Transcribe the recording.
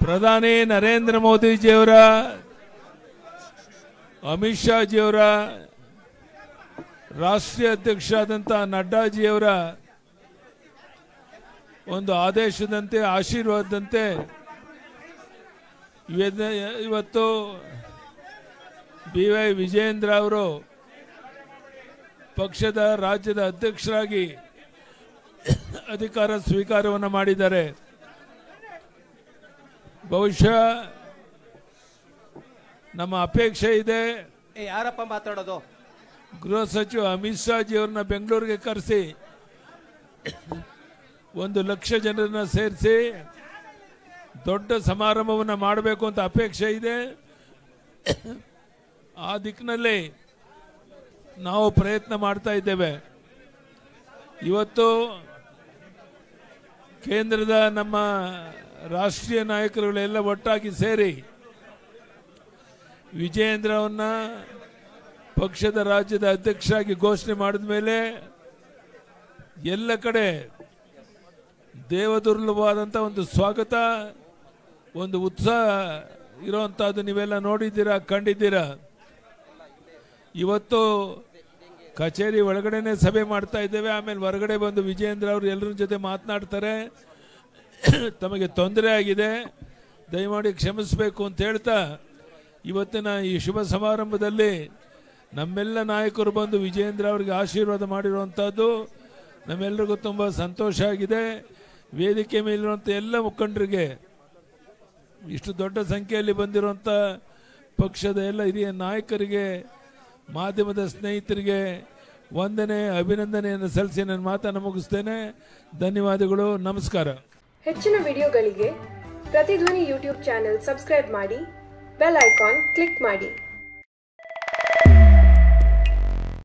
ಪ್ರಧಾನಿ ನರೇಂದ್ರ ಮೋದಿಜಿಯವರ ಅಮಿತ್ ಶಾಜಿಯವರ ರಾಷ್ಟ್ರೀಯ ಅಧ್ಯಕ್ಷರಾದಂಥ ನಡ್ಡಾಜಿಯವರ ಒಂದು ಆದೇಶದಂತೆ ಆಶೀರ್ವಾದದಂತೆ ಇವೆದ- ಇವತ್ತು ಬಿ ವೈ ವಿಜಯೇಂದ್ರ ಅವರು ಪಕ್ಷದ ರಾಜ್ಯದ ಅಧ್ಯಕ್ಷರಾಗಿ ಅಧಿಕಾರ ಸ್ವೀಕಾರವನ್ನು ಮಾಡಿದ್ದಾರೆ ಬಹುಶಃ ನಮ್ಮ ಅಪೇಕ್ಷೆ ಇದೆ ಏ ಯಾರಪ್ಪ ಮಾತಾಡೋದು ಗೃಹ ಸಚಿವ ಅಮಿತ್ ಶಾಜಿ ಅವ್ರನ್ನ ಬೆಂಗಳೂರಿಗೆ ಕರೆಸಿ ಒಂದು ಲಕ್ಷ ಜನರನ್ನ ಸೇರಿಸಿ ದೊಡ್ಡ ಸಮಾರಂಭವನ್ನು ಮಾಡಬೇಕು ಅಂತ ಅಪೇಕ್ಷೆ ಇದೆ ಆ ದಿಕ್ಕಿನಲ್ಲಿ ನಾವು ಪ್ರಯತ್ನ ಮಾಡ್ತಾ ಇದ್ದೇವೆ ಇವತ್ತು ಕೇಂದ್ರದ ನಮ್ಮ ರಾಷ್ಟ್ರೀಯ ನಾಯಕರುಗಳೆಲ್ಲ ಒಟ್ಟಾಗಿ ಸೇರಿ ವಿಜಯೇಂದ್ರವನ್ನ ಪಕ್ಷದ ರಾಜ್ಯದ ಅಧ್ಯಕ್ಷರಾಗಿ ಘೋಷಣೆ ಮಾಡಿದ ಮೇಲೆ ಎಲ್ಲ ಕಡೆ ದೇವದುರ್ಲಭವಾದಂಥ ಒಂದು ಸ್ವಾಗತ ಒಂದು ಉತ್ಸಾಹ ಇರುವಂತಹದ್ದು ನೀವೆಲ್ಲ ನೋಡಿದ್ದೀರಾ ಕಂಡಿದ್ದೀರಾ ಇವತ್ತು ಕಚೇರಿ ಒಳಗಡೆನೆ ಸಭೆ ಮಾಡ್ತಾ ಇದ್ದೇವೆ ಆಮೇಲೆ ಹೊರಗಡೆ ಬಂದು ವಿಜಯೇಂದ್ರ ಅವರು ಎಲ್ಲರ ಜೊತೆ ಮಾತನಾಡ್ತಾರೆ ತಮಗೆ ತೊಂದರೆ ಆಗಿದೆ ದಯಮಾಡಿ ಕ್ಷಮಿಸಬೇಕು ಅಂತ ಹೇಳ್ತಾ ಇವತ್ತಿನ ಈ ಶುಭ ಸಮಾರಂಭದಲ್ಲಿ ನಮ್ಮೆಲ್ಲ ನಾಯಕರು ಬಂದು ವಿಜಯೇಂದ್ರ ಅವರಿಗೆ ಆಶೀರ್ವಾದ ಮಾಡಿರುವಂಥದ್ದು ನಮ್ಮೆಲ್ಲರಿಗೂ ತುಂಬ ಸಂತೋಷ ಆಗಿದೆ ವೇದಿಕೆ ಮೇಲಿರುವಂಥ ಎಲ್ಲ ಮುಖಂಡರಿಗೆ ಇಷ್ಟು ದೊಡ್ಡ ಸಂಖ್ಯೆಯಲ್ಲಿ ಬಂದಿರುವಂಥ ಪಕ್ಷದ ಎಲ್ಲ ಹಿರಿಯ ನಾಯಕರಿಗೆ ಮಾಧ್ಯಮದ ಸ್ನೇಹಿತರಿಗೆ ವಂದನೆ ಅಭಿನಂದನೆಯನ್ನು ಸಲ್ಲಿಸಿ ನನ್ನ ಮಾತನ್ನು ಮುಗಿಸ್ತೇನೆ ಧನ್ಯವಾದಗಳು ನಮಸ್ಕಾರ ಹೆಚ್ಚಿನ ವಿಡಿಯೋಗಳಿಗೆ ಪ್ರತಿಧ್ವನಿ ಯೂಟ್ಯೂಬ್ ಚಾನೆಲ್ ಸಬ್ಸ್ಕ್ರೈಬ್ ಮಾಡಿ ಬೆಲ್ ಐಕಾನ್ ಕ್ಲಿಕ್ ಮಾಡಿ